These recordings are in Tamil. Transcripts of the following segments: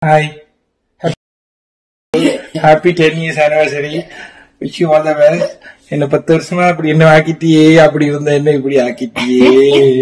Hi happy ten years anniversary wish you all the best என்ன பத்து வருஷமா அப்படி என்ன ஆக்கிட்டியே அப்படி இருந்த என்ன இப்படி ஆக்கிட்டியே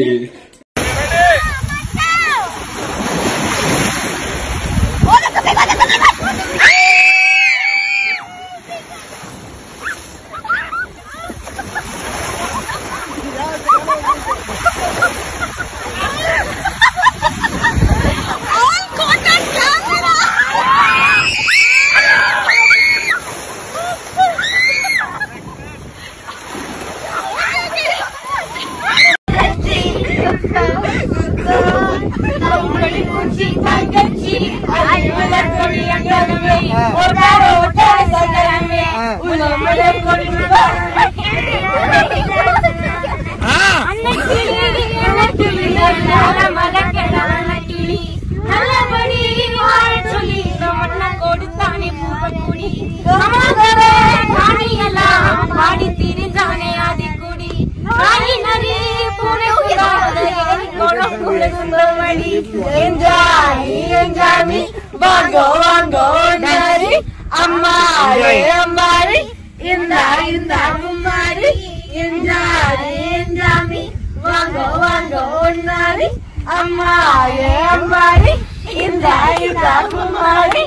பாடி திரிஞ்சானே ஆதி குடி நாய் நரி பூனை உயிராத கோலம் கூட சுந்தரமணி என்ஜாய் என்ஜாய் மீ வாங்கோ வாங்கோ நரி அம்மாரி அம்மாரி இந்த இந்த அம்மாரி என்ஜாய் என்ஜாய் மீ வாங்கோ வாங்கோ நரி அம்மாரி அம்மாரி இந்த இந்த அம்மாரி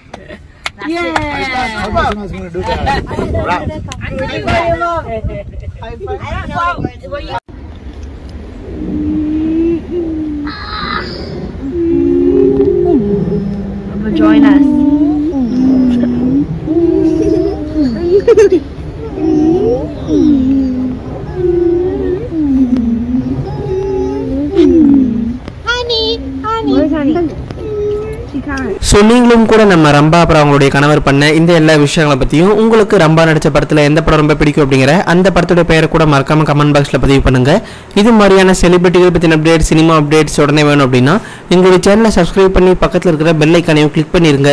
join us. Where's honey? She can't. So நீங்களும் கூட நம்ம ரம்பா அப்புறம் அவங்களுடைய கணவர் பண்ண இந்த எல்லா விஷயங்களை பற்றியும் உங்களுக்கு ரம்பா நடித்த படத்தில் எந்த படம் ரொம்ப பிடிக்கும் அப்படிங்கிற அந்த படத்தோட பெயரை கூட மறக்காம கமெண்ட் பாக்ஸில் பதிவு பண்ணுங்க இது மாதிரியான செலிபிரிட்டிகள் பற்றின அப்டேட் சினிமா அப்டேட்ஸ் உடனே வேணும் அப்படின்னா எங்களுடைய சேனலை சப்ஸ்கிரைப் பண்ணி பக்கத்தில் இருக்கிற பெல் ஐக்கானையும் கிளிக் பண்ணிருங்க